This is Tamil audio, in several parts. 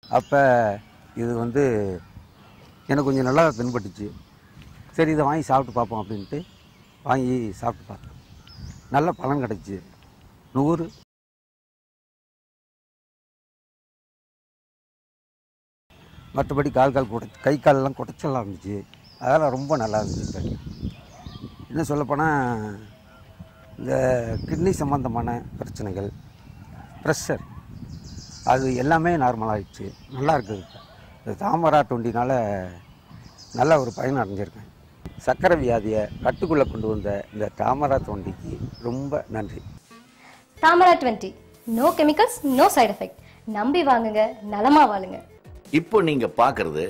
அப்போ இது வந்து எனக்கு கொஞ்சம் நல்லா தென்பட்டுச்சு சரி இதை வாங்கி சாப்பிட்டு பார்ப்போம் அப்படின்ட்டு வாங்கி சாப்பிட்டு பார்த்தேன் நல்ல பலன் கிடச்சி நூறு மற்றபடி கால் கால் குடை கை காலெல்லாம் குடைச்சலாம் இருந்துச்சு அதெல்லாம் ரொம்ப நல்லா இருந்துச்சு தண்ணி இன்னும் சொல்லப்போனால் இந்த கிட்னி சம்மந்தமான பிரச்சனைகள் ப்ரெஷர் அது எல்லாமே நார்மல் ஆயிடுச்சு நல்லா இருக்குது இந்த தாமரா டுவெண்ட்டினால நல்ல ஒரு பயன் அடைஞ்சிருக்கேன் சர்க்கரை வியாதியை கட்டுக்குள்ளே கொண்டு வந்த இந்த தாமரா டுவெண்ட்டிக்கு ரொம்ப நன்றி Thamara twenty no chemicals no side effect நம்பி வாங்குங்க நலமா வாழுங்க இப்போ நீங்க பார்க்கறது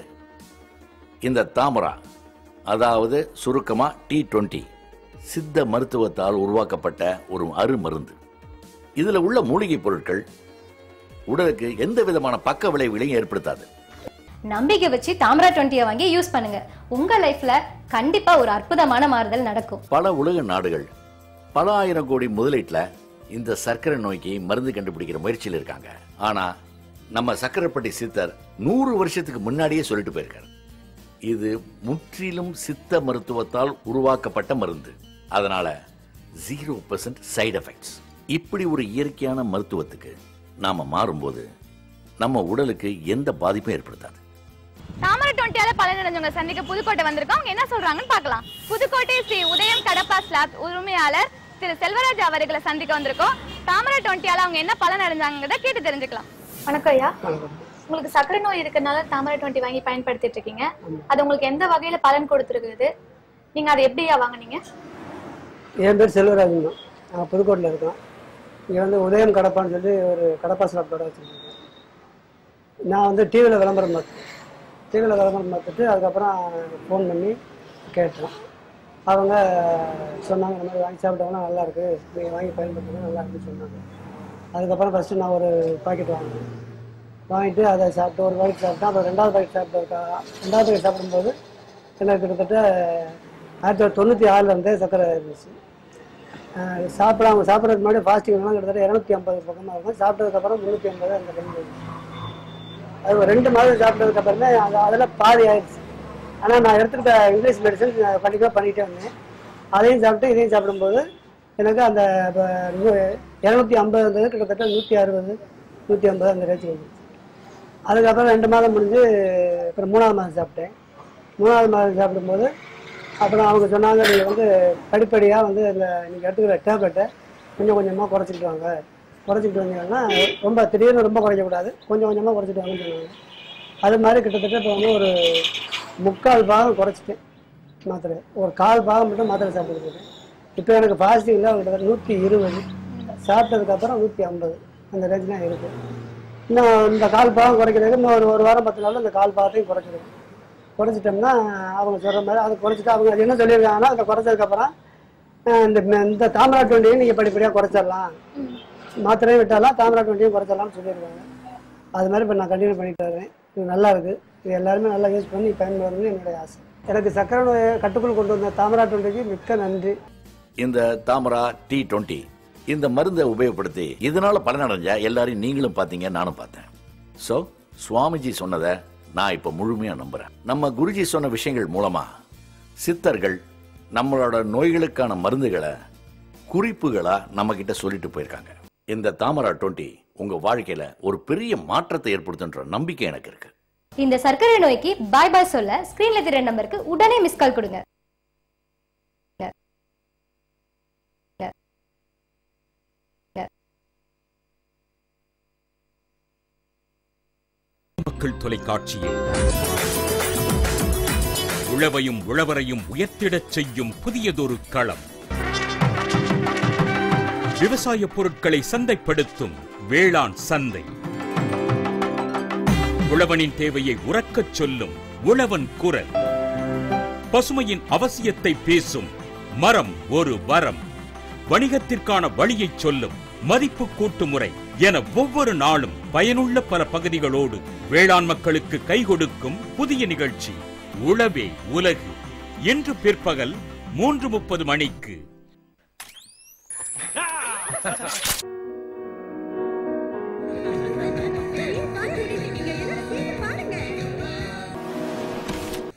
இந்த தாமரா அதாவது சுருக்கமா டி டுவெண்ட்டி சித்த மருத்துவத்தால் உருவாக்கப்பட்ட ஒரு அருமருந்து இதுல உள்ள மூலிகை பொருட்கள் உடலுக்கு எந்த விதமான பக்க விளைவுகளையும் ஏற்படுத்தாது நம்பிக்கை வச்சு தாமரா டுவெண்ட்டியை வாங்கி யூஸ் பண்ணுங்க உங்க லைஃப்ல கண்டிப்பா ஒரு அற்புதமான மாறுதல் நடக்கும் பல உலக நாடுகள் பல ஆயிரம் கோடி முதலீட்டுல இந்த சர்க்கரை நோய்க்கு மருந்து கண்டுபிடிக்கிற முயற்சியில் இருக்காங்க ஆனா நம்ம சக்கரைப்பட்டி சித்தர் நூறு வருஷத்துக்கு முன்னாடியே சொல்லிட்டு போயிருக்காரு இது முற்றிலும் சித்த மருத்துவத்தால் உருவாக்கப்பட்ட மருந்து அதனால ஜீரோ பர்சன்ட் சைடு எஃபெக்ட்ஸ் இப்படி ஒரு இயற்கையான மருத்துவத்துக்கு நாம மாறும்போது நம்ம உடலுக்கு எந்த பாதிப்பும் ஏற்படுத்தாது தாமரை டுவெண்ட்டியால பலனடைஞ்சவங்க சந்திக்க புதுக்கோட்டை வந்திருக்கோம் அவங்க என்ன சொல்றாங்கன்னு பார்க்கலாம் புதுக்கோட்டை ஸ்ரீ உதயம் கடப்பா ஸ்லாப் உரிமையாளர் திரு செல்வராஜ் அவர்களை சந்திக்க வந்திருக்கோம் தாமரை டுவெண்ட்டியால அவங்க என்ன பலன் அடைஞ்சாங்கிறத கேட்டு தெரிஞ்சுக்கலாம் வணக்கம் ஐயா உங்களுக்கு சர்க்கரை நோய் இருக்கறனால தாமரை டுவெண்ட்டி வாங்கி பயன்படுத்திட்டு இருக்கீங்க அது உங்களுக்கு எந்த வகையில பலன் கொடுத்துருக்குது நீங்க அதை எப்படியா வாங்குனீங்க என் பேர் செல்வராஜன் தான் நான் புதுக்கோட்டையில் இருக்கோம் இங்கே வந்து உதயம் கடப்பான்னு சொல்லி ஒரு கடப்பா ஸ்லாப் கடை வச்சுருக்கேன் நான் வந்து டிவியில் விளம்பரம் பார்த்தேன் டிவியில் விளம்பரம் பார்த்துட்டு அதுக்கப்புறம் ஃபோன் பண்ணி கேட்டேன் அவங்க சொன்னாங்க இந்த மாதிரி வாங்கி சாப்பிட்டவங்கன்னா நல்லா இருக்கு நீங்கள் வாங்கி பயன்படுத்துங்க நல்லா இருக்குன்னு சொன்னாங்க அதுக்கப்புறம் ஃபஸ்ட்டு நான் ஒரு பாக்கெட் வாங்கினேன் வாங்கிட்டு அதை சாப்பிட்டு ஒரு பாக்கெட் சாப்பிட்டேன் அப்புறம் ரெண்டாவது பாக்கெட் சாப்பிட்டு ரெண்டாவது பாக்கெட் சாப்பிடும்போது எனக்கு கிட்டத்தட்ட ஆயிரத்தி தொள்ளாயிரத்தி தொண்ணூற்றி ஆறில் இருந்தே சர்க்கரை இருந்துச்சு ஆஹ் சாப்பிட அவங்க சாப்பிட்றதுக்கு முன்னாடி ஃபாஸ்டிங்லாம் கிட்டத்தட்ட இரநூத்தி ஐம்பது பக்கமாக இருக்கும் சாப்பிட்டதுக்கப்புறம் முந்நூற்றி ஐம்பது அந்த டைம் அது ஒரு ரெண்டு மாதம் சாப்பிட்டதுக்கு அப்புறமே அது அதில் பாதி ஆயிடுச்சு ஆனால் நான் எடுத்துக்கிட்ட இங்கிலீஷ் மெடிசன் கண்டிப்பாக பண்ணிகிட்டே வந்தேன் அதையும் சாப்பிட்டு இதையும் சாப்பிடும்போது எனக்கு அந்த இரநூத்தி ஐம்பது இருந்தது கிட்டத்தட்ட நூற்றி அறுபது நூற்றி ஐம்பது அந்த ரேஞ்சு வந்துச்சு அதுக்கப்புறம் ரெண்டு மாதம் முடிஞ்சு அப்புறம் மூணாவது மாதம் சாப்பிட்டேன் மூணாவது மாதம் சாப்பிடும்போது அப்புறம் அவங்க சொன்னாங்க நீங்கள் வந்து படிப்படியாக வந்து இந்த நீங்கள் எடுத்துக்கிற டேப்லெட்டை கொஞ்சம் கொஞ்சமாக குறைச்சிட்டு வாங்க குறைச்சிட்டு வந்தீங்கன்னா ரொம்ப திடீர்னு ரொம்ப குறைக்கக்கூடாது கொஞ்சம் கொஞ்சமாக குறைச்சிட்டு வாங்கன்னு சொன்னாங்க அது மாதிரி கிட்டத்தட்ட இப்போ வந்து ஒரு முக்கால் பாகம் குறைச்சிட்டேன் மாத்திரை ஒரு கால் பாகம் மட்டும் மாத்திரை சாப்பிட்டுட்டு இருக்கேன் இப்போ எனக்கு ஃபாஸ்டிங்கில் கிட்டத்தட்ட நூற்றி இருபது சாப்பிட்டதுக்கப்புறம் நூற்றி ஐம்பது அந்த ரேஞ்ச் தான் இருக்குது இன்னும் இந்த கால் பாகம் குறைக்கிறதுக்கு இன்னும் ஒரு ஒரு வாரம் பத்து நாள் இந்த கால் பாகத்தையும் குறைச்சிருவேன் குறைச்சிட்டோம்னா அவங்க சொல்கிற மாதிரி அதை குறைச்சிட்டு அவங்க அது என்ன சொல்லியிருக்காங்கன்னா அதை குறைச்சதுக்கப்புறம் அஹ் இந்த இந்த தாமரா டுவெண்ட்டியும் நீங்கள் படிப்படியாக குறைச்சிடலாம் மாத்திரையும் விட்டாலாம் தாமரா டுவெண்ட்டியும் குறைச்சிடலாம்னு சொல்லியிருக்காங்க அது மாதிரி இப்போ நான் கண்டினியூ பண்ணிட்டு வரேன் இது நல்லா இருக்குது இது எல்லாருமே நல்லா யூஸ் பண்ணி பயன்படுறதுன்னு என்னுடைய ஆசை எனக்கு சக்கரை நோயை கட்டுக்குள் கொண்டு வந்த தாமரா டுவெண்ட்டிக்கு மிக்க நன்றி இந்த தாமரா டி டுவெண்ட்டி இந்த மருந்தை உபயோகப்படுத்தி இதனால பலனடைஞ்ச எல்லாரையும் நீங்களும் பார்த்தீங்க நானும் பார்த்தேன் சோ சுவாமிஜி சொன்னதை நான் இப்ப முழுமையா நம்புறேன் நம்ம குருஜி சொன்ன விஷயங்கள் மூலமா சித்தர்கள் நம்மளோட நோய்களுக்கான மருந்துகளை குறிப்புகளா நம்ம கிட்ட சொல்லிட்டு போயிருக்காங்க இந்த தாமரா டுவெண்ட்டி உங்க வாழ்க்கையில ஒரு பெரிய மாற்றத்தை ஏற்படுத்துன்ற நம்பிக்கை எனக்கு இருக்கு இந்த சர்க்கரை நோய்க்கு பாய் பாய் சொல்ல ஸ்கிரீன்ல தெரிய நம்பருக்கு உடனே மிஸ் கால் கொடுங்க மக்கள் தொலைக்காட்சியில் உழவையும் உழவரையும் உயர்த்திடச் செய்யும் புதியதொரு களம் விவசாய பொருட்களை சந்தைப்படுத்தும் வேளாண் சந்தை உழவனின் தேவையை உறக்கச் சொல்லும் உழவன் குரல் பசுமையின் அவசியத்தை பேசும் மரம் ஒரு வரம் வணிகத்திற்கான வழியைச் சொல்லும் மதிப்பு கூட்டு முறை என ஒவ்வொரு நாளும் பயனுள்ள பல பகுதிகளோடு வேளாண் மக்களுக்கு கை கொடுக்கும் புதிய நிகழ்ச்சி உழவே உலகு இன்று பிற்பகல் மூன்று முப்பது மணிக்கு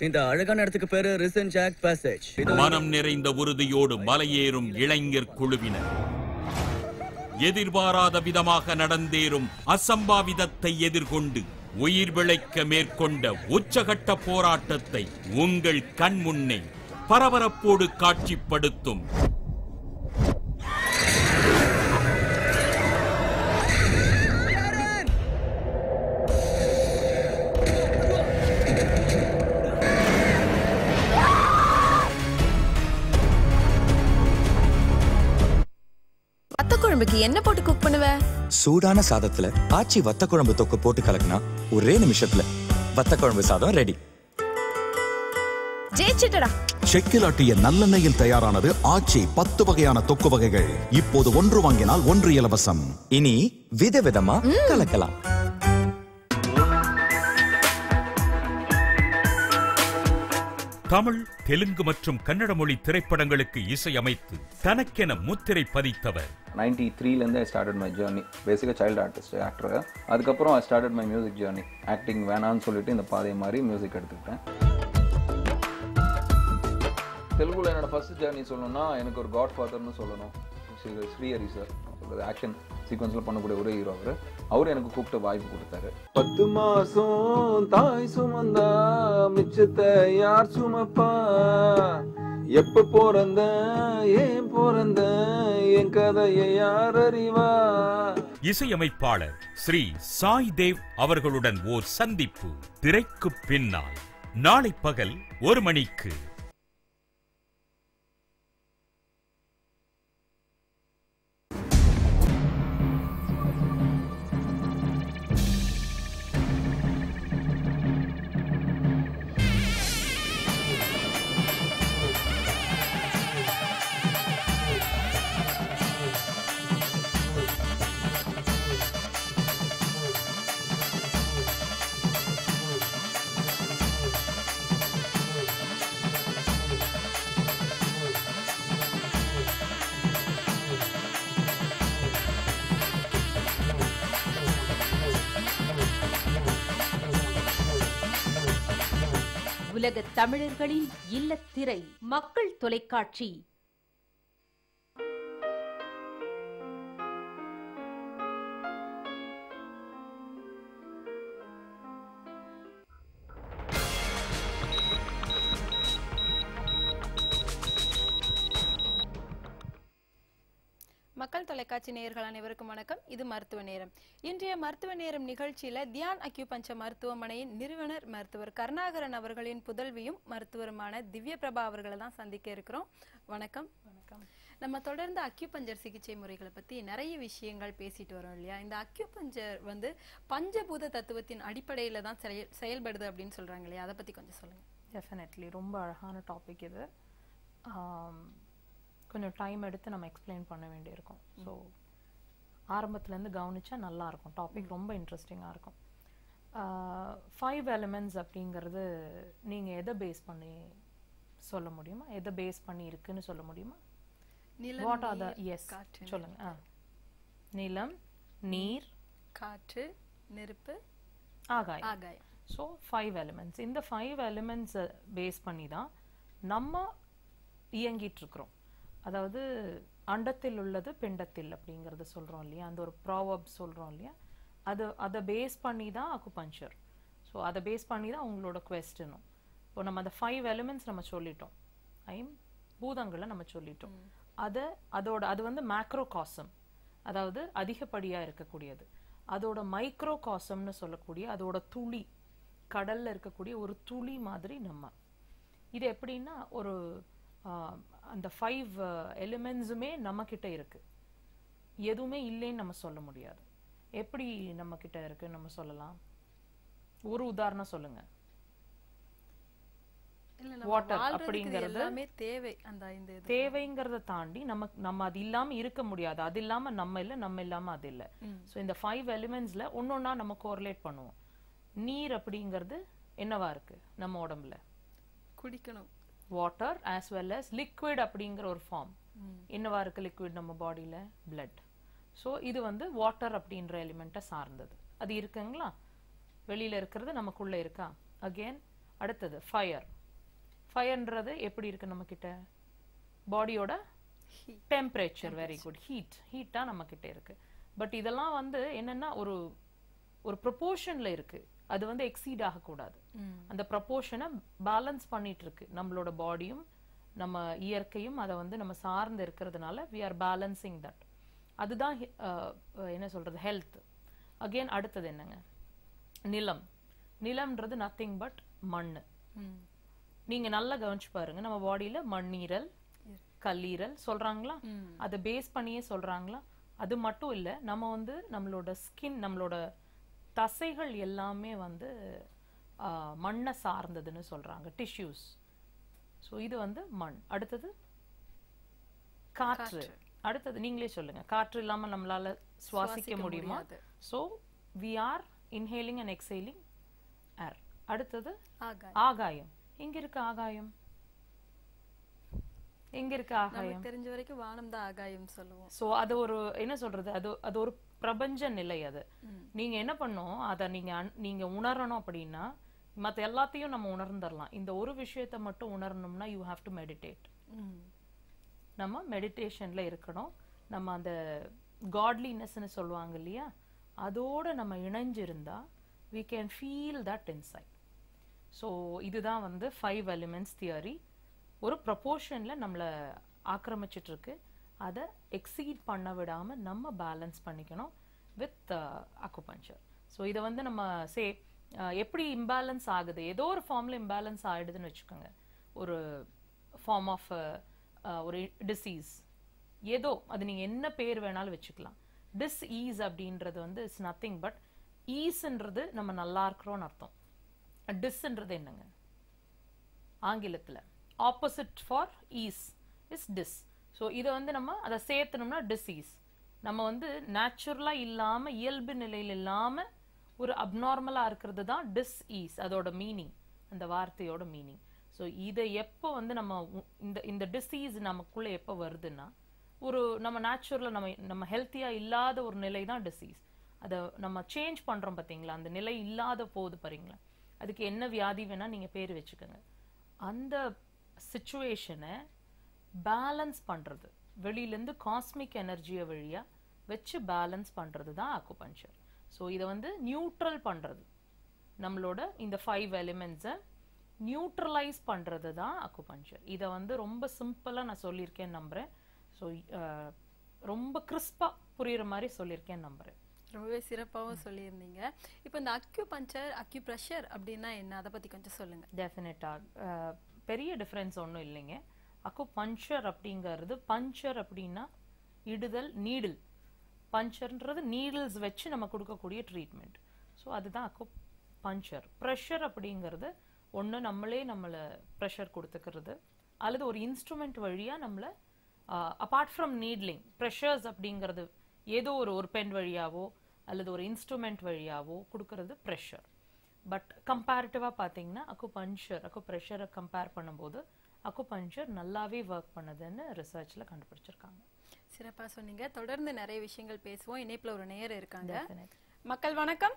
இந்த அழகான இடத்துக்கு பேரு ரிசன் ஜாக் பேசேஜ் மனம் நிறைந்த உறுதியோடு மலையேறும் இளைஞர் குழுவினர் எதிர்பாராத விதமாக நடந்தேறும் அசம்பாவிதத்தை எதிர்கொண்டு உயிர் பிழைக்க மேற்கொண்ட உச்சகட்ட போராட்டத்தை உங்கள் கண் முன்னே பரபரப்போடு காட்சிப்படுத்தும் வத்த குழம்புக்கு என்ன போட்டு குக் பண்ணுவ சூடான சாதத்துல ஆச்சி வத்த குழம்பு தொக்கு போட்டு கலக்கினா ஒரே நிமிஷத்துல வத்த குழம்பு சாதம் ரெடி ஜெயிச்சிட்டடா செக்கில் ஆட்டிய நல்லெண்ணெயில் தயாரானது ஆச்சி பத்து வகையான தொக்கு வகைகள் இப்போது ஒன்று வாங்கினால் ஒன்று இலவசம் இனி விதவிதமா கலக்கலாம் தமிழ் தெலுங்கு மற்றும் கன்னட மொழி திரைப்படங்களுக்கு இசையமைத்து தனக்கென முத்திரை பதித்தவர் நைன்டி த்ரீலேருந்து ஐ ஸ்டார்டட் மை ஜேர்னி பேசிக்காக சைல்டு ஆர்டிஸ்ட் ஆக்டர் அதுக்கப்புறம் I started my music journey acting வேணான்னு சொல்லிட்டு இந்த பாதையை மாதிரி மியூசிக் எடுத்துக்கிட்டேன் தெலுங்குல என்னோட ஃபர்ஸ்ட் ஜேர்னி சொல்லணும்னா எனக்கு ஒரு காட் ஃபாதர்னு சொல்லணும் ஸ்ரீ- ஸ்ரீஹரி சார் சொல்றது ஆக்ஷன் சீக்வன்ஸில் பண்ணக்கூடிய ஒரே ஹீரோ அவர் அவர் எனக்கு கூப்பிட்டு வாய்ப்பு கொடுத்தாரு பத்து மாசம் தாய் சுமந்தா மிச்சத்தை யார் சுமப்பா எப்ப பிறந்த ஏன் பிறந்த என் கதையை யார் அறிவா இசையமைப்பாளர் ஸ்ரீ சாய் தேவ் அவர்களுடன் ஓர் சந்திப்பு திரைக்கு பின்னால் நாளை பகல் ஒரு மணிக்கு உலக தமிழர்களின் இல்லத்திரை மக்கள் தொலைக்காட்சி மக்கள் தொலைக்காட்சி நேயர்கள் அனைவருக்கும் வணக்கம் இது மருத்துவ நேரம் இன்றைய மருத்துவ நேரம் நிகழ்ச்சியில தியான் அக்யூபஞ்ச மருத்துவமனையின் நிறுவனர் மருத்துவர் கருணாகரன் அவர்களின் புதல்வியும் மருத்துவருமான திவ்ய பிரபா அவர்களை தான் சந்திக்க இருக்கிறோம் வணக்கம் வணக்கம் நம்ம தொடர்ந்து அக்யூபஞ்சர் சிகிச்சை முறைகளை பத்தி நிறைய விஷயங்கள் பேசிட்டு வரோம் இல்லையா இந்த அக்யூபஞ்சர் வந்து பஞ்சபூத தத்துவத்தின் அடிப்படையில தான் செயல் செயல்படுது அப்படின்னு சொல்றாங்க இல்லையா அதை பத்தி கொஞ்சம் சொல்லுங்க டெஃபினெட்லி ரொம்ப அழகான டாபிக் இது ஆம், கொஞ்சம் டைம் எடுத்து நம்ம எக்ஸ்பிளைன் பண்ண வேண்டியிருக்கும் ஸோ ஆரம்பத்துலேருந்து கவனிச்சா நல்லா இருக்கும் டாபிக் ரொம்ப இன்ட்ரெஸ்டிங்காக இருக்கும் ஃபைவ் எலிமெண்ட்ஸ் அப்படிங்கிறது நீங்கள் எதை பேஸ் பண்ணி சொல்ல முடியுமா எதை பேஸ் பண்ணி இருக்குன்னு சொல்ல முடியுமா நிலம், வாட் ஆர் த நீர், எஸ் காற்று, சொல்லுங்க ஆ நிலம் நீர் காற்று நெருப்பு ஆகாயம் ஆகாயம் ஸோ ஃபைவ் எலிமெண்ட்ஸ் இந்த ஃபைவ் எலிமெண்ட்ஸை பேஸ் பண்ணி தான் நம்ம இயங்கிட்டு இருக்கிறோம் அதாவது அண்டத்தில் உள்ளது பிண்டத்தில் அப்படிங்கறது சொல்றோம் இல்லையா அந்த ஒரு ப்ராவப் சொல்றோம் இல்லையா அது அதை பேஸ் பண்ணி தான் அக்குபஞ்சர் ஸோ அதை பேஸ் பண்ணி தான் உங்களோட கொஸ்டினும் இப்போ நம்ம அந்த ஃபைவ் எலிமெண்ட்ஸ் நம்ம சொல்லிட்டோம் ஐம் பூதங்களை நம்ம சொல்லிட்டோம் அதை அதோட அது வந்து மேக்ரோ காசம் அதாவது அதிகப்படியா இருக்கக்கூடியது அதோட மைக்ரோ காசம்னு சொல்லக்கூடிய அதோட துளி கடல்ல இருக்கக்கூடிய ஒரு துளி மாதிரி நம்ம இது எப்படின்னா ஒரு ஆஹ், அந்த ஃபைவ் எலிமெண்ட்ஸுமே நம்ம கிட்ட இருக்கு எதுவுமே இல்லைன்னு நம்ம சொல்ல முடியாது எப்படி நம்ம கிட்ட இருக்குன்னு நம்ம சொல்லலாம் ஒரு உதாரணம் சொல்லுங்க இல்ல நம்ம வாட்டர் வாழ்றதுக்கு இது அப்படிங்கிறது எல்லாமே தேவை அந்த ஐந்து இது தேவைங்கிறத தாண்டி நமக்கு நம்ம அது இல்லாம இருக்க முடியாது அது இல்லாம நம்ம இல்ல நம்ம இல்லாம அது இல்ல ம். சோ இந்த ஃபைவ் எலிமெண்ட்ஸ்ல ஒன்னொன்னா நம்ம கோரிலேட் பண்ணுவோம் நீர் அப்படிங்கிறது என்னவா இருக்கு நம்ம உடம்புல குடிக்கணும் water as well as liquid அப்படிங்கிற ஒரு ஃபார்ம் ம். என்னவா இருக்கு லிக்விட் நம்ம பாடியில blood ஸோ இது வந்து வாட்டர் அப்படின்ற எலிமெண்ட்டை சார்ந்தது அது இருக்குங்களா வெளியில இருக்கிறது நமக்குள்ள இருக்கா அகெயின் அடுத்தது ஃபயர் ஃபயர்ன்றது எப்படி இருக்கு நம்ம கிட்ட பாடியோட டெம்பரேச்சர் வெரி குட் ஹீட் ஹீட்டா நம்ம கிட்ட இருக்கு பட் இதெல்லாம் வந்து என்னன்னா ஒரு ஒரு ப்ரொபோர்ஷன்ல இருக்கு அது வந்து எக்ஸீட் ஆகக்கூடாது அந்த ப்ரொபோர்ஷனை பேலன்ஸ் பண்ணிட்டு இருக்கு நம்மளோட பாடியும் நம்ம இயற்கையும் அதை வந்து நம்ம சார்ந்து இருக்கிறதுனால வி ஆர் பேலன்சிங் தட் அதுதான் ஹி- அஹ், அஹ், என்ன சொல்றது ஹெல்த் அகைன் அடுத்தது என்னங்க நிலம் நிலம்ன்றது நத்திங் பட் மண் நீங்க நல்லா கவனிச்சு பாருங்க நம்ம பாடியில மண்ணீரல் கல்லீரல் சொல்றாங்களா அதை பேஸ் பண்ணியே சொல்றாங்களா அது மட்டும் இல்ல நம்ம வந்து நம்மளோட ஸ்கின் நம்மளோட தசைகள் எல்லாமே வந்து ஆ, மண்ணை சார்ந்ததுன்னு சொல்றாங்க டிஷ்யூஸ் ஸோ இது வந்து மண் அடுத்தது காற்று அடுத்தது நீங்களே சொல்லுங்க காற்று இல்லாம நம்மளால சுவாசிக்க சுவாசிக்க முடியுமா முடியாது. So we are inhaling and exhaling air அடுத்தது ஆகாயம். ஆகாயம் எங்க இருக்கு ஆகாயம் எங்க இருக்கு ஆகாயம் நமக்கு தெரிஞ்ச வரைக்கும் வானம் தான் ஆகாயம் சொல்லுவோம் சோ அது ஒரு என்ன சொல்றது அது அது ஒரு பிரபஞ்ச நிலை அது நீங்க என்ன பண்ணும் அத நீங்க அன்- நீங்க உணரணும் அப்படின்னா மத்த எல்லாத்தையும் நம்ம உணர்ந்துடலாம் இந்த ஒரு விஷயத்தை மட்டும் உணரணும்னா யூ ஹாவ் டு மெடிடேட் நம்ம மெடிடேஷன்ல இருக்கணும் நம்ம அந்த காட்லினஸ்னு சொல்லுவாங்க இல்லையா அதோட நம்ம இணைஞ்சிருந்தா we can feel that inside so இதுதான் வந்து ஃபைவ் எலிமெண்ட்ஸ் தியரி ஒரு ப்ரொபோர்ஷனில் நம்மளை ஆக்கிரமிச்சிட்டு இருக்கு அதை எக்ஸீட் பண்ண விடாம நம்ம பேலன்ஸ் பண்ணிக்கணும் வித் அக்குபஞ்சர் ஸோ இதை வந்து நம்ம சே எப்படி இம்பேலன்ஸ் ஆகுது ஏதோ ஒரு ஃபார்ம்ல இம்பேலன்ஸ் ஆயிடுதுன்னு வச்சுக்கோங்க ஒரு ஃபார்ம் ஆஃப் ஒரு டிசீஸ் ஏதோ அது நீங்க என்ன பேர் வேணாலும் வச்சுக்கலாம் டிஸ் ஈஸ் அப்படின்றது வந்து இட்ஸ் நத்திங் பட் ஈஸ்ன்றது நம்ம நல்லா இருக்கிறோம்னு அர்த்தம் டிஸ்ன்றது என்னங்க ஆங்கிலத்துல opposite for ease is dis so இதை வந்து நம்ம அதை சேர்த்தனோம்னா டிசீஸ் நம்ம வந்து நேச்சுரலா இல்லாம இயல்பு நிலையில் இல்லாம ஒரு அப்நார்மலா இருக்கிறது தான் டிஸ் ஈஸ் அதோட மீனிங் அந்த வார்த்தையோட மீனிங் ஸோ இதை எப்போ வந்து நம்ம உ- இந்த இந்த டிசீஸ் நமக்குள்ள எப்போ வருதுன்னா ஒரு நம்ம நேச்சுரலா நம்ம நம்ம ஹெல்த்தியா இல்லாத ஒரு நிலை தான் டிசீஸ் அதை நம்ம சேஞ்ச் பண்றோம் பாத்தீங்களா அந்த நிலை இல்லாத போகுது பாருங்களா அதுக்கு என்ன வியாதி வேணா நீங்க பேர் வச்சுக்கோங்க அந்த சுச்சுவேஷனை பேலன்ஸ் பண்றது வெளியிலேருந்து காஸ்மிக் எனர்ஜியை வழியா வச்சு பேலன்ஸ் பண்றது தான் அக்குபஞ்சர் ஸோ இதை வந்து நியூட்ரல் பண்றது நம்மளோட இந்த ஃபைவ் எலிமெண்ட்ஸை நியூட்ரலைஸ் பண்றது தான் அக்குபஞ்சர் இதை வந்து ரொம்ப சிம்பிளா நான் சொல்லியிருக்கேன் நம்புறேன் ஸோ ரொம்ப கிறிஸ்பா புரியுற மாதிரி சொல்லியிருக்கேன் நம்புறேன் ரொம்பவே சிறப்பாகவும் சொல்லியிருந்தீங்க இப்போ இந்த அக்யூ பஞ்சர் அக்யூ ப்ரெஷர் அப்படின்னா என்ன அதை பத்தி கொஞ்சம் சொல்லுங்க டெஃபினட்டாக பெரிய டிஃப்ரென்ஸ் ஒன்றும் இல்லைங்க அக்கு பஞ்சர் அப்படிங்கிறது பஞ்சர் அப்படின்னா இடுதல் நீடில் பஞ்சர்ன்றது நீடில்ஸ் வச்சு நம்ம கொடுக்கக்கூடிய ட்ரீட்மெண்ட் ஸோ அதுதான் அக்கு பஞ்சர் ப்ரெஷர் அப்படிங்கிறது ஒன்று நம்மளே நம்மளை ப்ரெஷர் கொடுத்துக்கிறது அல்லது ஒரு இன்ஸ்ட்ருமெண்ட் வழியாக நம்மளை அப்பார்ட் ஃப்ரம் நீட்லிங் ப்ரெஷர்ஸ் அப்படிங்கிறது ஏதோ ஒரு ஒரு பென் வழியாவோ அல்லது ஒரு இன்ஸ்ட்ருமெண்ட் வழியாவோ கொடுக்கறது ப்ரெஷர் பட் கம்பேரிட்டிவாக பார்த்தீங்கன்னா அக்கு பஞ்சர் அக்கு ப்ரெஷரை கம்பேர் பண்ணும்போது அக்கு பஞ்சர் நல்லாவே ஒர்க் பண்ணுதுன்னு ரிசர்ச்சில் கண்டுபிடிச்சிருக்காங்க சிறப்பா சொன்னீங்க தொடர்ந்து நிறைய விஷயங்கள் பேசுவோம் இணைப்புல ஒரு நேயர் இருக்காங்க Definitely. மக்கள் வணக்கம்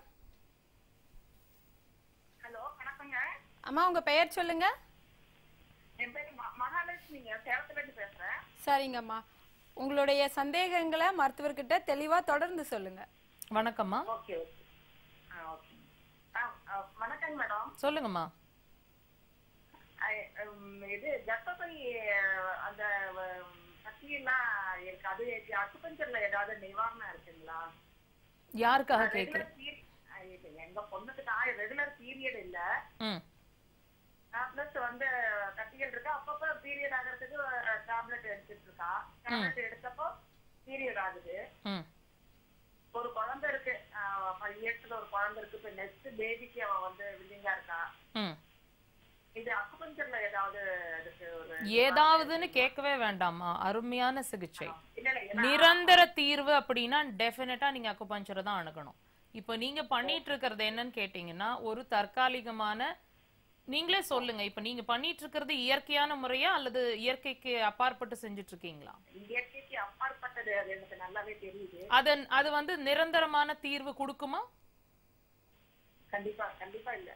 ஹலோ வணக்கங்க அம்மா உங்க பெயர் சொல்லுங்க என் பேர் ம- மகாலட்சுமிங்க சேலத்துல இருந்து பேசுறேன் சரிங்கம்மா உங்களுடைய சந்தேகங்களை மருத்துவர்கிட்ட தெளிவா தொடர்ந்து சொல்லுங்க வணக்கம்மா ஓகே ஓகே ஆ ஓகே ஆ ஆ, வணக்கங்க மேடம் சொல்லுங்கம்மா ஐ, உம், இது கர்ப்பப்பை அஹ், அந்த உம், கட்டியெல்லாம் இருக்கு அது அக்குபஞ்சர்ல ஏதாவது நிவாரணம் இருக்குங்களா யாருக்காக Regular கேட்குறேன் period- ஆ, இது எங்க பொண்ணுக்கு தான் ரெகுலர் பீரியட் இல்ல ம் பிளஸ் வந்து கட்டிகள் இருக்கு அப்பப்போ பீரியட் ஆகிறதுக்கு டேப்லெட் எடுத்துட்டு இருக்கா டேப்லெட் எடுத்தப்போ பீரியட் ஆகுது ம் ஒரு குழந்தை இருக்கு ஃபைவ் இயர்ஸ்ல ஒரு குழந்தை இருக்கு இப்ப நெக்ஸ்ட் பேபிக்கு அவ வந்து வில்லிங்கா இருக்கா ம் இது அக்குபஞ்சர்ல ஏதாவது அதுக்கு ஒரு ஏதாவதுன்னு கேட்கவே வேண்டாம்மா அருமையான சிகிச்சை இல்ல இல்ல ஏன்னா- நிரந்தர தீர்வு அப்படின்னா டெஃபினட்டா நீங்க அக்குபஞ்சரை தான் அணுகணும் இப்போ நீங்க பண்ணிட்டு இருக்கிறது என்னன்னு கேட்டீங்கன்னா ஒரு தற்காலிகமான நீங்களே சொல்லுங்க இப்போ நீங்க பண்ணிட்டு இருக்கிறது இயற்கையான முறையா அல்லது இயற்கைக்கு அப்பாற்பட்டு செஞ்சுட்டு இருக்கீங்களா இயற்கைக்கு அப்பாற்பட்டது அது எனக்கு நல்லாவே தெரியுது அதன் அது வந்து நிரந்தரமான தீர்வு கொடுக்குமா கண்டிப்பா கண்டிப்பா இல்ல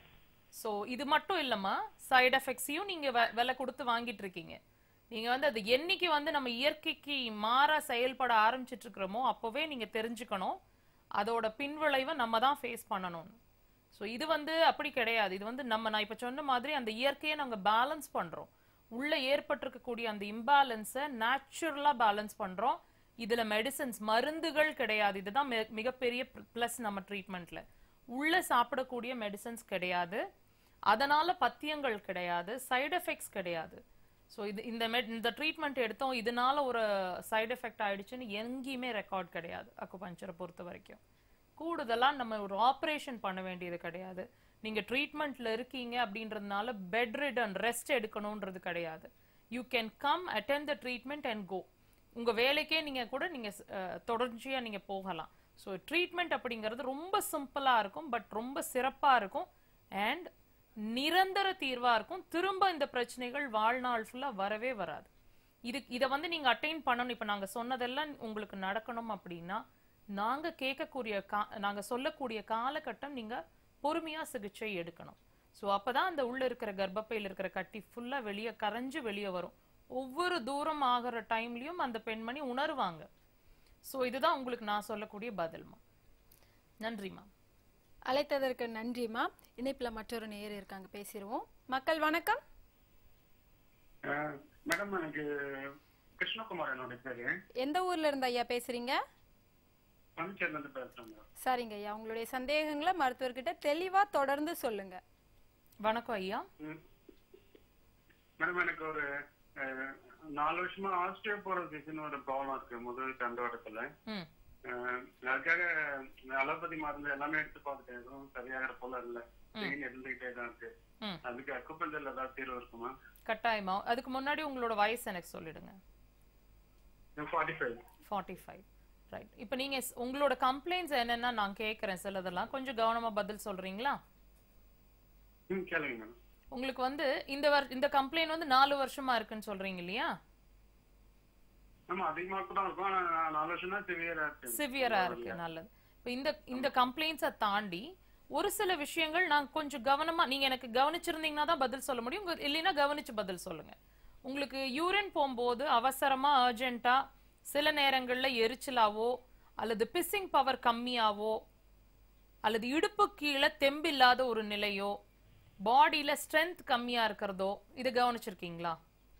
ஸோ இது மட்டும் இல்லம்மா சைடு எஃபெக்ட்ஸையும் நீங்க வெ- விலை கொடுத்து வாங்கிட்டு இருக்கீங்க நீங்க வந்து அது என்னைக்கு வந்து நம்ம இயற்கைக்கு மாறா செயல்பட ஆரம்பிச்சிட்டு இருக்கிறோமோ அப்பவே நீங்க தெரிஞ்சுக்கணும் அதோட பின்விளைவை நம்ம தான் ஃபேஸ் பண்ணணும் ஸோ இது வந்து அப்படி கிடையாது இது வந்து நம்ம நான் இப்ப சொன்ன மாதிரி அந்த இயற்கையை நாங்க பேலன்ஸ் பண்றோம் உள்ள ஏற்பட்டிருக்கக்கூடிய அந்த இம்பேலன்ஸை நேச்சுரலா பேலன்ஸ் பண்றோம் இதுல மெடிசன்ஸ் மருந்துகள் கிடையாது இதுதான் மி- மிகப்பெரிய ப்ளஸ் நம்ம ட்ரீட்மெண்ட்ல உள்ள சாப்பிடக்கூடிய மெடிசன்ஸ் கிடையாது அதனால பத்தியங்கள் கிடையாது சைடு எஃபெக்ட்ஸ் கிடையாது ஸோ இது இந்த மெட் இந்த ட்ரீட்மெண்ட் எடுத்தோம் இதனால ஒரு சைடு எஃபெக்ட் ஆயிடுச்சுன்னு எங்கேயுமே ரெக்கார்ட் கிடையாது அக்குபஞ்சரை பொறுத்த வரைக்கும் கூடுதலா நம்ம ஒரு ஆப்ரேஷன் பண்ண வேண்டியது கிடையாது நீங்க ட்ரீட்மெண்ட்ல இருக்கீங்க அப்படின்றதுனால பெட் ரிடன் ரெஸ்ட் எடுக்கணும்ன்றது கிடையாது you can come attend the treatment and go உங்க வேலைக்கே நீங்க கூட நீங்க அஹ், தொடர்ச்சியா நீங்க போகலாம் ஸோ ட்ரீட்மெண்ட் அப்படிங்கிறது ரொம்ப சிம்பிளா இருக்கும் பட் ரொம்ப சிறப்பா இருக்கும் அண்ட் நிரந்தர தீர்வா இருக்கும் திரும்ப இந்த பிரச்சனைகள் வாழ்நாள் ஃபுல்லா வரவே வராது இது இதை வந்து நீங்க அட்டைன் பண்ணணும் இப்ப நாங்க சொன்னதெல்லாம் உங்களுக்கு நடக்கணும் அப்படின்னா நாங்க கேட்கக்கூடிய கா நாங்க சொல்லக்கூடிய காலகட்டம் நீங்க பொறுமையா சிகிச்சை எடுக்கணும் ஸோ அப்பதான் அந்த உள்ள இருக்கிற கர்ப்பப்பையில் இருக்கிற கட்டி ஃபுல்லா வெளியே கரைஞ்சு வெளியே வரும் ஒவ்வொரு தூரம் ஆகிற டைம்லயும் அந்த பெண்மணி உணருவாங்க ஸோ இதுதான் உங்களுக்கு நான் சொல்லக்கூடிய பதில்மா நன்றிம்மா அழைத்ததற்கு நன்றிமா இணைப்புல மற்றொரு நேயர் இருக்காங்க பேசிடுவோம் மக்கள் வணக்கம் மேடம் எனக்கு கிருஷ்ணகுமார் என்னோட பேரு எந்த ஊர்ல இருந்து ஐயா பேசுறீங்க பஞ்சாயத்துல இருந்து பேசுறேன் மேடம் சரிங்க ஐயா உங்களுடைய சந்தேகங்களை மருத்துவர்கிட்ட தெளிவா தொடர்ந்து சொல்லுங்க வணக்கம் ஐயா மேடம் எனக்கு ஒரு அஹ், நாலு வருஷமா ஆஸ்டியோபோரோசிஸ்னு ஒரு ப்ராப்ளம் இருக்கு முதல் தண்டோடத்துல ம் அஹ், அதுக்காக அலோபதி மருந்து எல்லாமே எடுத்து பார்த்துட்டேன் எதுவும் சரியாகிற போல இல்ல பெயின் இருந்துகிட்டே தான் இருக்கு ம். அதுக்கு அக்குப்பஞ்சல் ஏதாவது தீர்வு இருக்குமா கட்டாயமா அதுக்கு முன்னாடி உங்களோட வயசு எனக்கு சொல்லிடுங்க forty five forty five right இப்போ நீங்க ஸ்- உங்களோட கம்ப்ளைண்ட்ஸ் என்னன்னா நான் கேட்குறேன் சிலதெல்லாம் கொஞ்சம் கவனமா பதில் சொல்றீங்களா ம் கேளுங்க மேடம் உங்களுக்கு வந்து இந்த வர் இந்த கம்ப்ளைண்ட் வந்து நாலு வருஷமா இருக்குன்னு சொல்றீங்க இல்லையா ஆமா அதிகமா கூட இருக்கும் ஆனா நாலு வருஷம் தான் சிவியரா இருக்கு சிவியரா இருக்கு நல்லது இப்போ இந்த இந்த கம்ப்ளைண்ட்ஸை தாண்டி ஒரு சில விஷயங்கள் நான் கொஞ்சம் கவனமா நீங்க எனக்கு கவனிச்சிருந்தீங்கன்னா தான் பதில் சொல்ல முடியும் உங்க- இல்லைன்னா கவனிச்சு பதில் சொல்லுங்க உங்களுக்கு யூரின் போகும்போது அவசரமா அர்ஜென்ட்டா சில நேரங்கள்ல எரிச்சலாவோ அல்லது பிஸ்ஸிங் பவர் கம்மியாவோ அல்லது இடுப்பு கீழே தெம்பில்லாத ஒரு நிலையோ பாடியில ஸ்ட்ரென்த் கம்மியா இருக்கிறதோ இது கவனிச்சிருக்கீங்களா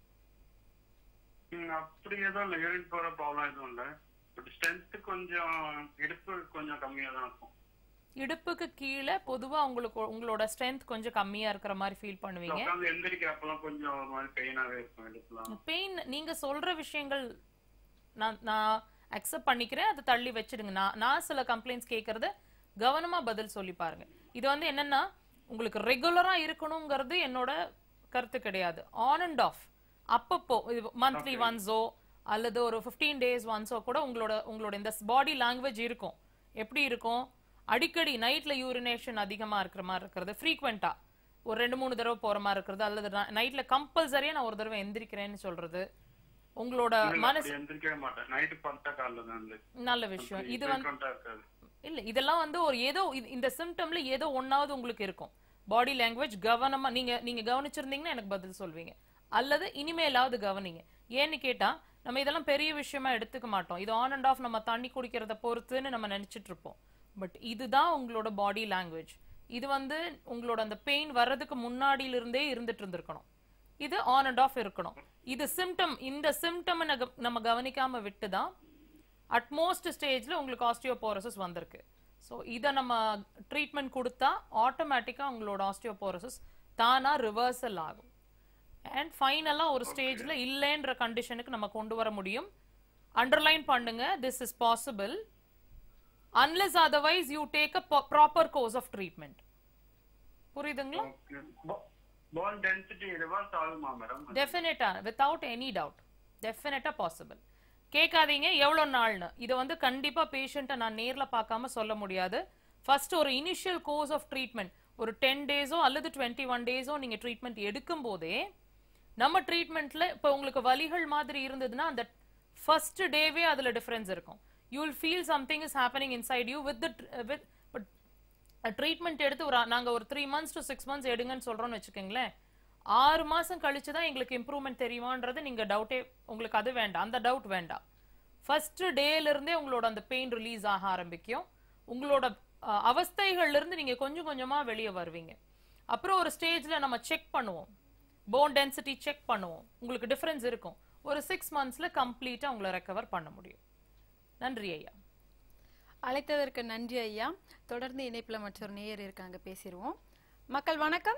ம், அப்படி எதுவும் இல்ல யூரின் போற ப்ராப்ளம் எதுவும் இல்ல பட் ஸ்ட்ரென்த் கொஞ்சம் இடுப்பு கொஞ்சம் கம்மியா தான் இருக்கும் இடுப்புக்கு கீழே பொதுவா உங்களுக்கு உங்களோட ஸ்ட்ரென்த் கொஞ்சம் கம்மியா இருக்கிற மாதிரி ஃபீல் பண்ணுவீங்க உட்காந்து எந்திரிக்கிறப்பெல்லாம் கொஞ்சம் ஒரு மாதிரி பெயினாவே இருக்கும் இடுப்புலாம் பெயின் நீங்க சொல்ற விஷயங்கள் நான் நான் அக்செப்ட் பண்ணிக்கிறேன் அதை தள்ளி வச்சிடுங்க நான் நான் சில கம்ப்ளைண்ட்ஸ் கேட்கறத கவனமா பதில் சொல்லி பாருங்க இது வந்து என்னன்னா உங்களுக்கு ரெகுலரா இருக்கணுங்கிறது என்னோட கருத்து கிடையாது ஆன் அண்ட் ஆஃப் அப்பப்போ மந்த்லி ஒன்ஸோ அல்லது ஒரு ஃபிஃப்டீன் டேஸ் ஒன்ஸோ கூட உங்களோட உங்களோட இந்த பாடி லாங்குவேஜ் இருக்கும் எப்படி இருக்கும் அடிக்கடி நைட்ல யூரினேஷன் அதிகமா இருக்கிற மாதிரி இருக்கிறது ஃப்ரீக்வெண்டா ஒரு ரெண்டு மூணு தடவை போற மாதிரி இருக்கிறது அல்லது நைட்ல கம்பல்சரியா நான் ஒரு தடவை எந்திரிக்கிறேன்னு சொல்றது உங்களோட இல்ல, மனசு அப்படி எந்திரிக்கவே மாட்டேன் நைட்டு படுத்தா காலைல தான் வந்து நல்ல விஷயம் இது வந்து frequent ஆ இருக்காது இல்ல இதெல்லாம் வந்து ஒரு ஏதோ இது- இந்த சிம்டம்ல ஏதோ ஒன்னாவது உங்களுக்கு இருக்கும் பாடி லாங்குவேஜ் கவனமா நீங்க நீங்க கவனிச்சிருந்தீங்கன்னா எனக்கு பதில் சொல்வீங்க அல்லது இனிமேலாவது கவனிங்க ஏன்னு கேட்டா நம்ம இதெல்லாம் பெரிய விஷயமா எடுத்துக்க மாட்டோம் இது ஆன் அண்ட் ஆஃப் நம்ம தண்ணி குடிக்கிறத பொறுத்துன்னு நம்ம நினைச்சிட்டு இருப்போம் பட் இதுதான் உங்களோட பாடி லாங்குவேஜ் இது வந்து உங்களோட அந்த பெயின் வர்றதுக்கு முன்னாடியில இருந்தே இருந்துட்டு இருந்திருக்கணும் இது ஆன் அண்ட் ஆஃப் இருக்கணும் இது சிம்டம் இந்த சிம்டம் நம்ம கவனிக்காம விட்டுதான் அட்மோஸ்ட் ஸ்டேஜ்ல உங்களுக்கு ஆஸ்டியோபோரோசிஸ் வந்திருக்கு ஸோ இதை நம்ம ட்ரீட்மெண்ட் கொடுத்தா ஆட்டோமேட்டிக்காக உங்களோட ஆஸ்டியோபோரோசிஸ் தானா ரிவர்சல் ஆகும் அண்ட் ஃபைனலாக ஒரு ஸ்டேஜ்ல இல்லைன்ற கண்டிஷனுக்கு நம்ம கொண்டு வர முடியும் அண்டர்லைன் பண்ணுங்க this is possible unless otherwise you take a proper course of treatment புரியுதுங்களா போன் டென்சிட்டி ரிவர்ஸ் ஆகுமா மேடம் டெஃபினட்டா வித்தவுட் எனி டவுட் டெஃபினட்டா பாசிபிள் கேட்காதீங்க எவ்வளோ நாள்னு இதை வந்து கண்டிப்பா பேஷண்ட்டை நான் நேர்ல பார்க்காம சொல்ல முடியாது ஃபர்ஸ்ட் ஒரு இனிஷியல் கோர்ஸ் ஆஃப் ட்ரீட்மெண்ட் ஒரு டென் டேஸோ அல்லது டுவெண்ட்டி ஒன் டேஸோ நீங்க ட்ரீட்மெண்ட் எடுக்கும் போதே நம்ம ட்ரீட்மெண்ட்ல இப்போ உங்களுக்கு வலிகள் மாதிரி இருந்ததுன்னா அந்த ஃபர்ஸ்ட் டேவே அதுல டிஃபரன்ஸ் இருக்கும் you will feel something is happening inside you with with but treatment எடுத்து ஒரு நாங்க ஒரு three months to six months எடுங்கன்னு சொல்றோம்னு வச்சுக்கோங்களேன் ஆறு மாசம் கழிச்சு தான் எங்களுக்கு இம்ப்ரூவ்மெண்ட் தெரியுமான்றது நீங்க டவுட்டே உங்களுக்கு அது வேண்டாம் அந்த டவுட் வேண்டாம் ஃபர்ஸ்ட் டேல இருந்தே உங்களோட அந்த பெயின் ரிலீஸ் ஆக ஆரம்பிக்கும் உங்களோட அஹ், அவஸ்தைகள்ல இருந்து நீங்க கொஞ்சம் கொஞ்சமா வெளியே வருவீங்க அப்புறம் ஒரு ஸ்டேஜ்ல நம்ம செக் பண்ணுவோம் போன் டென்சிட்டி செக் பண்ணுவோம் உங்களுக்கு டிஃபரன்ஸ் இருக்கும் ஒரு சிக்ஸ் மந்த்ஸ்ல கம்ப்ளீட்டா உங்களை ரெக்கவர் பண்ண முடியும் நன்றி ஐயா அழைத்ததற்கு நன்றி ஐயா தொடர்ந்து இணைப்புல மற்றொரு நேயர் இருக்காங்க பேசிடுவோம் மக்கள் வணக்கம்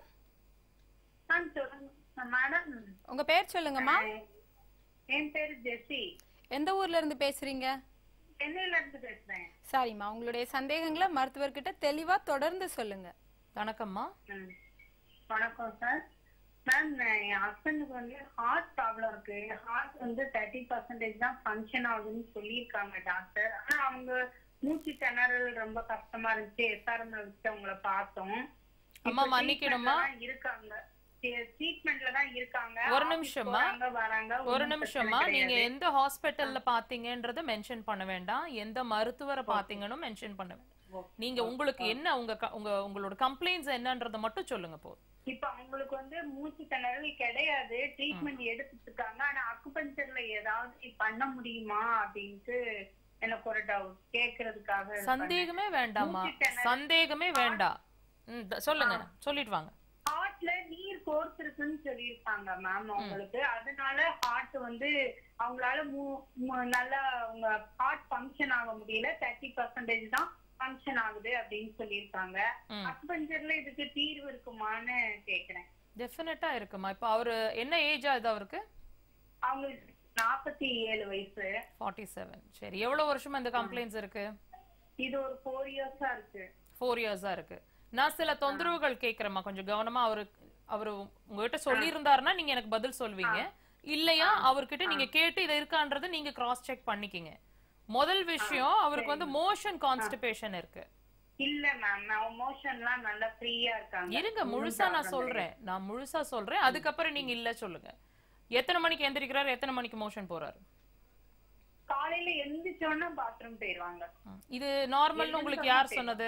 மேடம் உங்க பேர் சொல்லுங்கம்மா என் பேரு ஜெசி எந்த ஊர்ல இருந்து பேசுறீங்க சென்னையில இருந்து பேசுறேன் சரிம்மா உங்களுடைய சந்தேகங்களை மருத்துவர்கிட்ட தெளிவா தொடர்ந்து சொல்லுங்க வணக்கம்மா ம். வணக்கம் சார் மேம் என் ஹஸ்பண்டுக்கு வந்து ஹார்ட் ப்ராப்ளம் இருக்கு ஹார்ட் வந்து தேர்ட்டி பர்சன்டேஜ் தான் ஃபங்க்ஷன் ஆகுதுன்னு சொல்லியிருக்காங்க டாக்டர் ஆனா அவங்க மூச்சு திணறல் ரொம்ப கஷ்டமா இருந்துச்சு எஸ்ஆர்எம்ல வச்சு அவங்கள பார்த்தோம் அம்மா, மன்னிக்கணுமா? treatmentல தான் இருக்காங்க ட்ரீட்மெண்ட்ல தான் இருக்காங்க ஒரு Office நிமிஷமா போறாங்க, வராங்க ஒரு ஒண்ணும் நிமிஷமா பிரச்சனை நீங்க கிடையாது. எந்த ஹாஸ்பிட்டல்ல பாத்தீங்கன்றத மென்ஷன் பண்ண வேண்டாம் எந்த மருத்துவரை பாத்தீங்கன்னு மென்ஷன் பண்ண வேண்டாம் நீங்க உங்களுக்கு என்ன உங்க க- உங்க உங்களோட கம்ப்ளைண்ட்ஸ் என்னன்றத மட்டும் சொல்லுங்க போதும் இப்ப அவங்களுக்கு வந்து மூச்சு திணறல் கிடையாது ட்ரீட்மெண்ட் எடுத்துட்டு இருக்காங்க ஆனா அக்குபஞ்சர்ல ஏதாவது பண்ண முடியுமா அப்படின்ட்டு எனக்கு ஒரு டவுட் கேக்குறதுக்காக இது பண்ணேன். சந்தேகமே வேண்டாம்மா மூச்சு திணறல் சந்தேகமே வேண்டாம் ம், த- சொல்லுங்க சொல்லிட்டு வாங்க ஹார்ட்ல நீர் கோர்ஸ் இருக்குன்னு சொல்லியிருக்காங்க மேம் அவங்களுக்கு அதனால ஹார்ட் வந்து அவங்களால மூ- மூ- நல்லா உங்க ஹார்ட் ஃபங்க்ஷன் ஆக முடியல தேர்ட்டி பர்சன்டேஜ் தான் ஃபங்க்ஷன் ஆகுது அப்படின்னு சொல்லியிருக்காங்க ம். அக்குபஞ்சர்ல இதுக்கு தீர்வு இருக்குமான்னு கேக்குறேன் டெஃபினட்டா இருக்குமா இப்போ அவரு என்ன ஏஜ் ஆகுது அவருக்கு அவங்களுக்கு நாற்பத்தி ஏழு வயசு ஃபார்ட்டி செவன் சரி எவ்வளவு வருஷமா இந்த கம்ப்ளைண்ட்ஸ் இருக்கு இது ஒரு ஃபோர் இயர்ஸா இருக்கு ஃபோர் இயர்ஸா இருக்கு நான் சில தொந்தரவுகள் கேக்குறேம்மா கொஞ்சம் கவனமா அவரு அவரு உங்ககிட்ட சொல்லியிருந்தாருன்னா நீங்க எனக்கு பதில் சொல்வீங்க இல்லையா அவர்கிட்ட நீங்க கேட்டு இது இருக்கான்றதை நீங்க கிராஸ் செக் பண்ணிக்கிங்க முதல் விஷயம் அவருக்கு வந்து மோஷன் கான்ஸ்டிபேஷன் இருக்கு இல்ல மேம் மோஷன்லாம் நல்லா ஃப்ரீயா இருக்காங்க இருங்க முழுசா நான் சொல்றேன் நான் முழுசா சொல்றேன் அதுக்கப்புறம் நீங்க இல்ல சொல்லுங்க எத்தனை மணிக்கு எந்திரிக்கிறாரு எத்தனை மணிக்கு மோஷன் போறாரு காலையில எந்திரிச்சோன்னா பாத்ரூம் போயிருவாங்க இது நார்மல்னு உங்களுக்கு யார் சொன்னது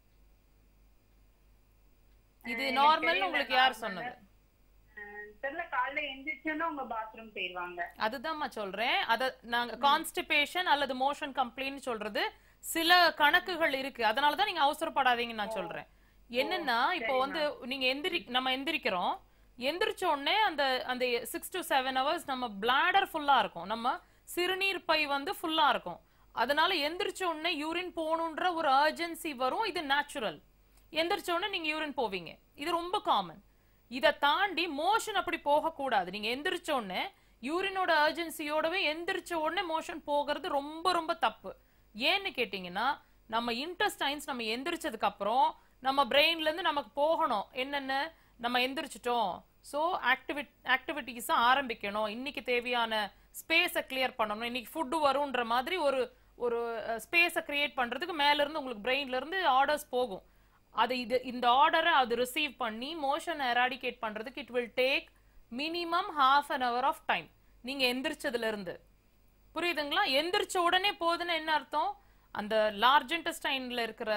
இது நார்மல் உங்களுக்கு யார் சொன்னது அஹ் தெரியல காலையில எந்திரிச்சோன்னா உங்க பாத்ரூம் போயிருவாங்க அதுதான்மா சொல்றேன் அத நாங்க கான்ஸ்டிபேஷன் அல்லது மோஷன் கம்ப்ளைண்ட் சொல்றது சில கணக்குகள் இருக்கு அதனாலதான் நீங்க அவசரப்படாதீங்கன்னு நான் சொல்றேன் என்னன்னா இப்போ வந்து நீங்க எந்திரி நம்ம எந்திரிக்கிறோம் எந்திரிச்ச உடனே அந்த அந்த சிக்ஸ் டு செவன் ஹவர்ஸ் நம்ம பிளாடர் ஃபுல்லா இருக்கும் நம்ம சிறுநீர் பை வந்து ஃபுல்லா இருக்கும் அதனால எந்திரிச்ச உடனே யூரின் போகணுன்ற ஒரு அர்ஜென்சி வரும் இது நேச்சுரல் எந்திரிச்ச உடனே நீங்க யூரின் போவீங்க இது ரொம்ப காமன் இதை தாண்டி மோஷன் அப்படி போகக்கூடாது நீங்க எந்திரிச்ச உடனே யூரினோட அர்ஜென்சியோடவே எந்திரிச்ச உடனே மோஷன் போகிறது ரொம்ப ரொம்ப தப்பு ஏன்னு கேட்டீங்கன்னா நம்ம இன்டெஸ்டைன்ஸ் நம்ம எந்திரிச்சதுக்கு அப்புறம் நம்ம பிரெயின்ல இருந்து நமக்கு போகணும் என்னென்ன நம்ம எந்திரிச்சிட்டோம் ஸோ ஆக்டிவிட் ஆக்டிவிட்டிஸை ஆரம்பிக்கணும் இன்னைக்கு தேவையான ஸ்பேஸை கிளியர் பண்ணணும் இன்னைக்கு ஃபுட்டு வரும்ன்ற மாதிரி ஒரு ஒரு ஸ்பேஸை கிரியேட் பண்றதுக்கு மேல இருந்து உங்களுக்கு பிரெயின்ல இருந்து ஆர்டர்ஸ் போகும் அது இது இந்த ஆர்டரை அது ரிசீவ் பண்ணி மோஷன் எராடிகேட் பண்றதுக்கு it will take minimum half an hour of time நீங்க எந்திரிச்சதுல இருந்து புரியுதுங்களா எந்திரிச்ச உடனே போகுதுன்னு என்ன அர்த்தம் அந்த லார்ஜ் இன்டெஸ்டைன்ல இருக்கிற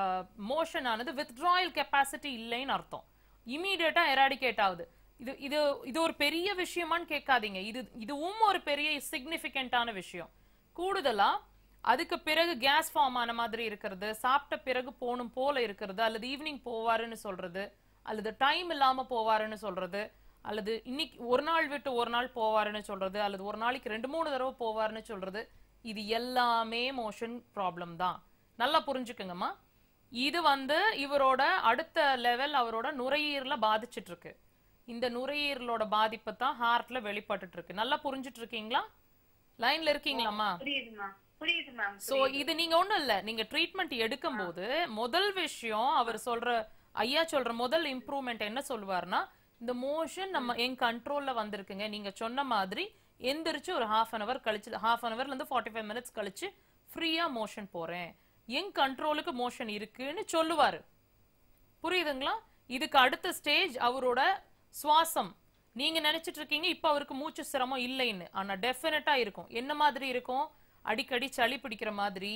மோஷன் ஆனது வித்ட்ராயல் கெப்பாசிட்டி இல்லைன்னு அர்த்தம் இமீடியட்டா எராடிகேட் ஆகுது இது இது இது ஒரு பெரிய விஷயமான்னு கேட்காதீங்க இது இதுவும் ஒரு பெரிய சிக்னிஃபிகண்டான விஷயம் கூடுதலா அதுக்கு பிறகு கேஸ் ஃபார்ம் ஆன மாதிரி இருக்கிறது சாப்பிட்ட பிறகு போகணும் போல இருக்கிறது அல்லது ஈவினிங் போவாருன்னு சொல்றது அல்லது டைம் இல்லாம போவாருன்னு சொல்றது அல்லது இன்னைக்கு ஒரு நாள் விட்டு ஒரு நாள் போவாருன்னு சொல்றது அல்லது ஒரு நாளைக்கு ரெண்டு மூணு தடவை போவாருன்னு சொல்றது இது எல்லாமே மோஷன் ப்ராப்ளம் தான் நல்லா புரிஞ்சுக்குங்கம்மா இது வந்து இவரோட அடுத்த லெவல் அவரோட நுரையீரல பாதிச்சிட்டு இருக்கு இந்த நுரையீரலோட பாதிப்பு தான் ஹார்ட்ல வெளிப்பட்டுட்டு இருக்கு நல்லா புரிஞ்சிட்டு இருக்கீங்களா லைன்ல இருக்கீங்களாம்மா புரியுது மேம் புரியுது மேம் சோ இது நீங்க ஒண்ணும் இல்ல நீங்க ட்ரீட்மெண்ட் எடுக்கும்போது முதல் விஷயம் அவர் சொல்ற ஐயா சொல்ற முதல் இம்ப்ரூவ்மெண்ட் என்ன சொல்லுவாருன்னா இந்த மோஷன் நம்ம என் கண்ட்ரோல்ல வந்திருக்குங்க நீங்க சொன்ன மாதிரி எந்திரிச்சு ஒரு ஹாஃப் அன் அவர் கழிச்சு ஹாஃப் அன் ஹவர்ல இருந்து ஃபார்ட்டி ஃபைவ் மினிட்ஸ் கழிச்சு ஃப்ரீயா மோஷன் போறேன் என் கண்ட்ரோலுக்கு மோஷன் இருக்குன்னு சொல்லுவாரு புரியுதுங்களா இதுக்கு அடுத்த ஸ்டேஜ் அவரோட சுவாசம் நீங்க நினைச்சிட்டு இருக்கீங்க இப்ப அவருக்கு மூச்சு சிரமம் இல்லைன்னு ஆனா டெஃபினட்டா இருக்கும் என்ன மாதிரி இருக்கும் அடிக்கடி சளி பிடிக்கிற மாதிரி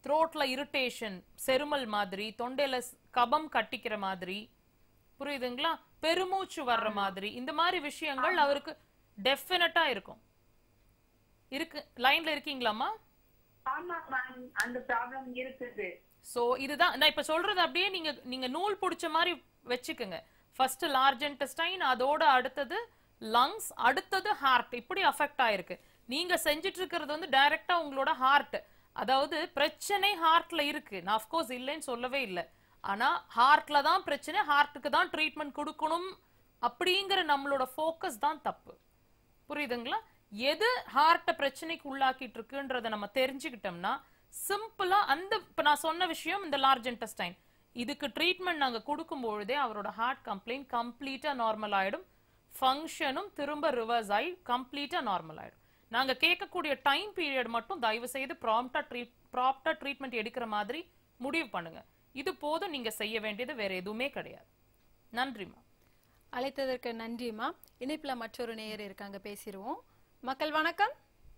த்ரோட்ல இரிட்டேஷன் செருமல் மாதிரி தொண்டையில ஸ்- கபம் கட்டிக்கிற மாதிரி புரியுதுங்களா பெருமூச்சு வர்ற மாதிரி இந்த மாதிரி விஷயங்கள் அவருக்கு டெஃபினட்டா இருக்கும் இருக்கு லைன்ல இருக்கீங்களாமா ஆமா மேம் அந்த ப்ராப்ளம் இருக்குது சோ இதுதான் நான் இப்ப சொல்றது அப்படியே நீங்க நீங்க நூல் பிடிச்ச மாதிரி வச்சுக்கோங்க ஃபர்ஸ்ட் லார்ஜ் இன்டெஸ்டைன் அதோட அடுத்தது லங்ஸ் அடுத்தது ஹார்ட் இப்படி அஃபெக்ட் ஆயிருக்கு நீங்க செஞ்சுட்டு இருக்கிறது வந்து டைரக்டா உங்களோட ஹார்ட் அதாவது பிரச்சனை ஹார்ட்ல இருக்கு நான் அஃப்கோர்ஸ் இல்லைன்னு சொல்லவே இல்லை ஆனா ஹார்ட்ல தான் பிரச்சனை ஹார்ட்டுக்கு தான் ட்ரீட்மெண்ட் கொடுக்கணும் அப்படிங்கிற நம்மளோட ஃபோக்கஸ் தான் தப்பு புரியுதுங்களா எது ஹார்ட்டை பிரச்சனைக்கு உள்ளாக்கிட்டு இருக்குன்றத நம்ம தெரிஞ்சுக்கிட்டோம்னா சிம்பிளா அந்த இப்ப நான் சொன்ன விஷயம் இந்த லார்ஜ் இன்டெஸ்டைன் இதுக்கு ட்ரீட்மெண்ட் நாங்க கொடுக்கும் பொழுதே அவரோட ஹார்ட் கம்ப்ளைண்ட் கம்ப்ளீட்டா நார்மல் ஆயிடும் ஃபங்க்ஷனும் திரும்ப ரிவர்ஸ் ஆகி கம்ப்ளீட்டா நார்மல் ஆயிடும் நாங்க கேட்கக்கூடிய டைம் பீரியட் மட்டும் தயவு செய்து ப்ராம்ப்டா ட்ரீட் ப்ராப்டா ட்ரீட்மெண்ட் எடுக்கிற மாதிரி முடிவு பண்ணுங்க இது போதும் நீங்க செய்ய வேண்டியது வேற எதுவுமே கிடையாது நன்றிமா அழைத்ததற்கு நன்றிம்மா இணைப்புல மற்றொரு நேயர் இருக்காங்க பேசிடுவோம் மக்கள் வணக்கம்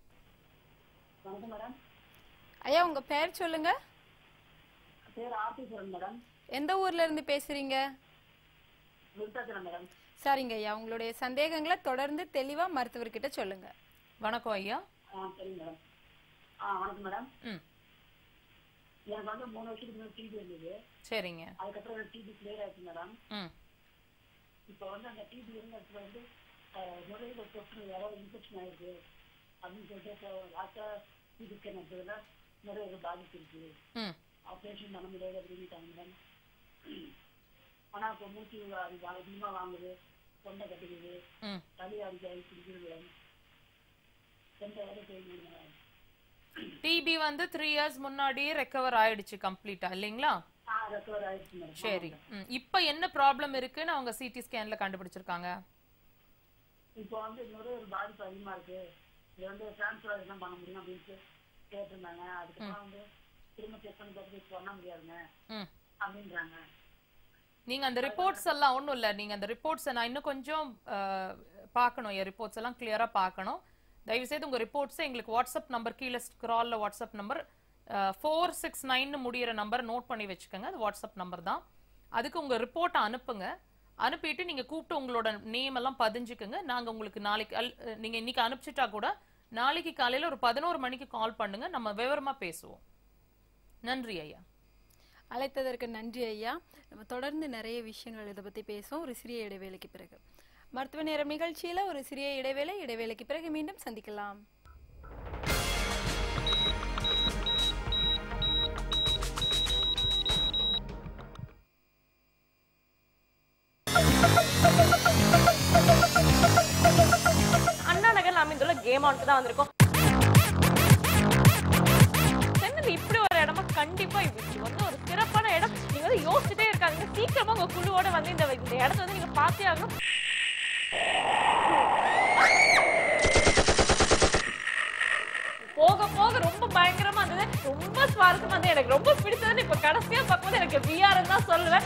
வணக்கம் மேடம் ஐயா உங்க பேர் சொல்லுங்க பேர் ஆபீசர் மேடம் எந்த ஊர்ல இருந்து பேசுறீங்க விருத்தாச்சலம் மேடம் சரிங்க ஐயா உங்களுடைய சந்தேகங்களை தொடர்ந்து தெளிவா மருத்துவர்கிட்ட சொல்லுங்க வணக்கம் ஐயா ஆ சரி மேடம் ஆ வணக்கம் மேடம் ம் எனக்கு வந்து மூணு வருஷத்துக்கு முன்னாடி டிபி இருந்தது சரிங்க அதுக்கப்புறம் எனக்கு டிபி கிளியர் ஆயிடுச்சு மேடம் ம் இப்போ வந்து அந்த டிபி இருந்த இடத்துல வந்து அஹ், நுரையீரல் தொற்று ஏதாவது இன்ஃபெக்ஷன் ஆயிருக்கு அப்படின்னு சொல்லிட்டு இப்போ டாக்டர் டிபி ஸ்கேன் எடுத்ததுல நுரையீரல் பாதிப்பு இருக்கு ம் ஆப்ரேஷன் பண்ண முடியாது அப்படின்ட்டாங்க மேடம் ஆனா இப்போ மூச்சு அது அதிகமா வாங்குது தொண்டை கட்டிக்குது ம் தலி அடிக்காது பிடிக்குது மேடம் எந்த வேலை செய்யுங்க மேடம் டிபி வந்து த்ரீ இயர்ஸ் முன்னாடியே ரெக்கவர் ஆயிடுச்சு கம்ப்ளீட்டா இல்லைங்களா ஆ ரெக்கவர் ஆயிடுச்சு மேடம் சரி ம். இப்ப என்ன ப்ராப்ளம் இருக்குன்னு அவங்க சிடி ஸ்கேன்ல கண்டுபிடிச்சிருக்காங்க இப்போ வந்து நுரையீரல் பாதிப்பு அதிகமா இருக்கு இது வந்து டிரான்ஸ்ஃபர் என்ன பண்ண முடியும் அப்படின்ட்டு கேட்டிருந்தாங்க அதுக்கப்புறம் வந்து திரும்ப செக் பண்ணி பார்த்துட்டு பண்ண முடியாதுங்க ம் அப்படின்றாங்க நீங்க அந்த ரிப்போர்ட்ஸ் எல்லாம் ஒண்ணும் இல்ல நீங்க அந்த ரிப்போர்ட்ஸ் நான் இன்னும் கொஞ்சம் அஹ், பார்க்கணும் என் ரிப்போர்ட்ஸ் எல்லாம் கிளியரா பார்க்கணும் தயவு செய்து உங்க ரிப்போர்ட்ஸ் எங்களுக்கு வாட்ஸ்அப் நம்பர் கீழே ஸ்க்ரால்ல WhatsApp number four six nine முடியிற நம்பர் நோட் பண்ணி வச்சுக்கோங்க அது வாட்ஸ்அப் நம்பர் தான் அதுக்கு உங்க ரிப்போர்ட்டை அனுப்புங்க அனுப்பிட்டு நீங்க கூப்பிட்டு உங்களோட நேம் எல்லாம் பதிஞ்சுக்குங்க நாங்க உங்களுக்கு நாளைக்கு அல்- அஹ், நீங்க இன்னைக்கு அனுப்பிச்சிட்டா கூட நாளைக்கு காலையில ஒரு பதினோரு மணிக்கு கால் பண்ணுங்க நம்ம விவரமா பேசுவோம் நன்றி ஐயா அழைத்ததற்கு நன்றி ஐயா நம்ம தொடர்ந்து நிறைய விஷயங்கள் இதை பத்தி பேசுவோம் ஒரு சிறிய இடைவேளைக்கு பிறகு மருத்துவ நேரம் நிகழ்ச்சியில ஒரு சிறிய இடைவேளை இடைவேளைக்கு பிறகு மீண்டும் சந்திக்கலாம் அண்ணா நகர்ல அமைந்துள்ள கேம் ஆனுக்கு தான் வந்திருக்கோம் சென்னையில் இப்படி ஒரு இடமா கண்டிப்பா இது இது வந்து ஒரு சிறப்பான இடம் நீங்க வந்து யோசிச்சுட்டே இருக்காதீங்க சீக்கிரமா உங்க குழுவோட வந்து இந்த இந்த இடத்த வந்து நீங்க பார்த்தே ஆகணும் போக போக ரொம்ப பயங்கரமா இருந்தது ரொம்ப சுவாரஸ்யமா இருந்தது எனக்கு ரொம்ப பிடிச்சதுன்னு இப்ப கடைசியா பார்க்கும்போது எனக்கு விஆர் தான் சொல்லுவேன்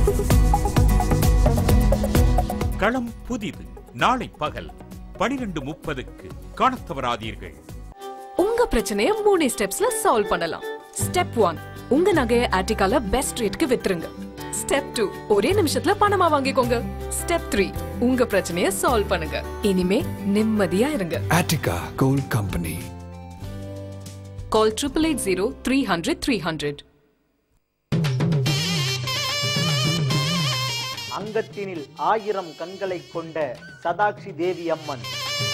களம் புதிது நாளை பகல் பனிரெண்டு முப்பதுக்கு காணத் தவறாதீர்கள் உங்க பிரச்சனைய மூணு ஸ்டெப்ஸ்ல சால்வ் பண்ணலாம் ஸ்டெப் ஒன் உங்க நகைய ஆர்டிகால பெஸ்ட் ரேட்க்கு வித்துருங்க ஸ்டெப் டூ ஒரே நிமிஷத்துல பணமா வாங்கிக்கோங்க ஸ்டெப் த்ரீ உங்க பிரச்சனைய சால்வ் பண்ணுங்க இனிமே நிம்மதியா இருங்க Attica Gold Company. Call triple eight zero three hundred three hundred அங்கத்தினில் ஆயிரம் கண்களை கொண்ட சதாக்ஷி தேவி அம்மன்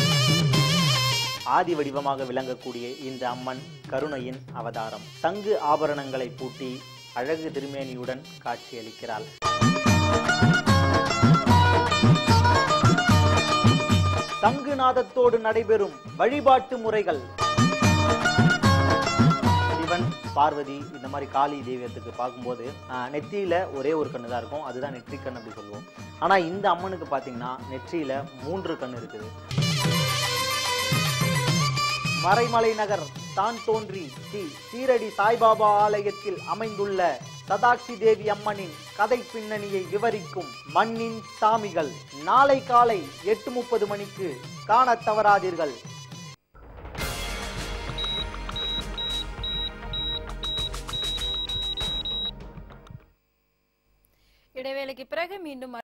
ஆதி வடிவமாக விளங்கக்கூடிய இந்த அம்மன் கருணையின் அவதாரம் தங்கு ஆபரணங்களை பூட்டி அழகு திருமேனியுடன் காட்சியளிக்கிறாள் தங்குநாதத்தோடு நடைபெறும் வழிபாட்டு முறைகள் சிவன் பார்வதி இந்த மாதிரி காளி தெய்வத்துக்கு பார்க்கும்போது ஆஹ், நெத்தியில ஒரே ஒரு கண்ணு தான் இருக்கும் அதுதான் நெற்றிக் கண் அப்படி சொல்லுவோம் ஆனா இந்த அம்மனுக்கு பாத்தீங்கன்னா நெற்றியில மூன்று கண் இருக்குது மறைமலை நகர் தான் தோன்றி ஸ்ரீ சீரடி சாய்பாபா ஆலயத்தில் அமைந்துள்ள சதாக்ஷி தேவி அம்மனின் கதை பின்னணியை விவரிக்கும் மண்ணின் சாமிகள் நாளை காலை எட்டு முப்பது மணிக்கு காணத் தவறாதீர்கள் இடைவேளைக்கு பிறகு மீண்டும்